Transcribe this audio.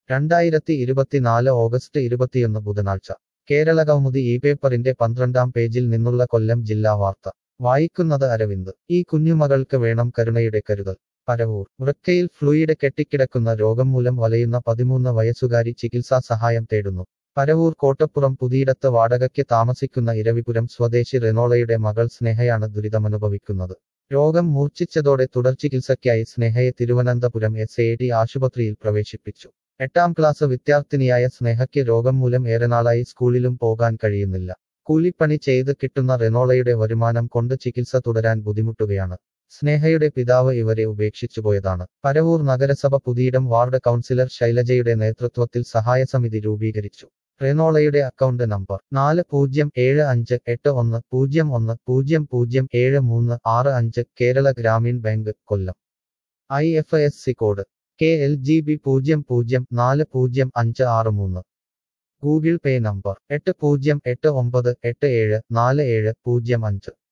രണ്ടായിരത്തി ഇരുപത്തിനാല് ഓഗസ്റ്റ് ഇരുപത്തിയൊന്ന് ബുധനാഴ്ച കേരള കൗമുദി ഈ പേപ്പറിന്റെ പന്ത്രണ്ടാം പേജിൽ നിന്നുള്ള കൊല്ലം ജില്ലാ വാർത്ത വായിക്കുന്നത് അരവിന്ദ് ഈ കുഞ്ഞുമകൾക്ക് വേണം കരുണയുടെ കരുതൽ പരവൂർ വൃക്കയിൽ ഫ്ലൂയിഡ് കെട്ടിക്കിടക്കുന്ന രോഗം മൂലം വലയുന്ന പതിമൂന്ന് വയസ്സുകാരി ചികിത്സാ സഹായം തേടുന്നു പരവൂർ കോട്ടപ്പുറം പുതിയിടത്ത് വാടകയ്ക്ക് താമസിക്കുന്ന ഇരവിപുരം സ്വദേശി റെനോളയുടെ മകൾ സ്നേഹയാണ് ദുരിതമനുഭവിക്കുന്നത് രോഗം മൂർച്ഛിച്ചതോടെ തുടർ ചികിത്സയ്ക്കായി സ്നേഹയെ തിരുവനന്തപുരം എസ് എ ഡി ആശുപത്രിയിൽ പ്രവേശിപ്പിച്ചു എട്ടാം ക്ലാസ് വിദ്യാർത്ഥിനിയായ സ്നേഹയ്ക്ക് രോഗം മൂലം ഏറെ നാളായി സ്കൂളിലും പോകാൻ കഴിയുന്നില്ല കൂലിപ്പണി ചെയ്ത് കിട്ടുന്ന റെനോളയുടെ വരുമാനം കൊണ്ട് ചികിത്സ തുടരാൻ ബുദ്ധിമുട്ടുകയാണ് സ്നേഹയുടെ പിതാവ് ഇവരെ ഉപേക്ഷിച്ചുപോയതാണ് പരവൂർ നഗരസഭ പുതിയിടം വാർഡ് കൗൺസിലർ ശൈലജയുടെ നേതൃത്വത്തിൽ സഹായസമിതി രൂപീകരിച്ചു റെനോളയുടെ അക്കൗണ്ട് നമ്പർ നാല് പൂജ്യം ഏഴ് അഞ്ച് എട്ട് ഒന്ന് പൂജ്യം ഒന്ന് പൂജ്യം പൂജ്യം ഏഴ് മൂന്ന് ആറ് അഞ്ച് Kerala Gramin bank Kollam I F S C code K L G B പൂജ്യം പൂജ്യം നാല് പൂജ്യം അഞ്ച് ആറ് മൂന്ന് ഗൂഗിൾ പേ നമ്പർ എട്ട് പൂജ്യം എട്ട് ഒമ്പത് എട്ട് ഏഴ് നാല് ഏഴ് പൂജ്യം അഞ്ച്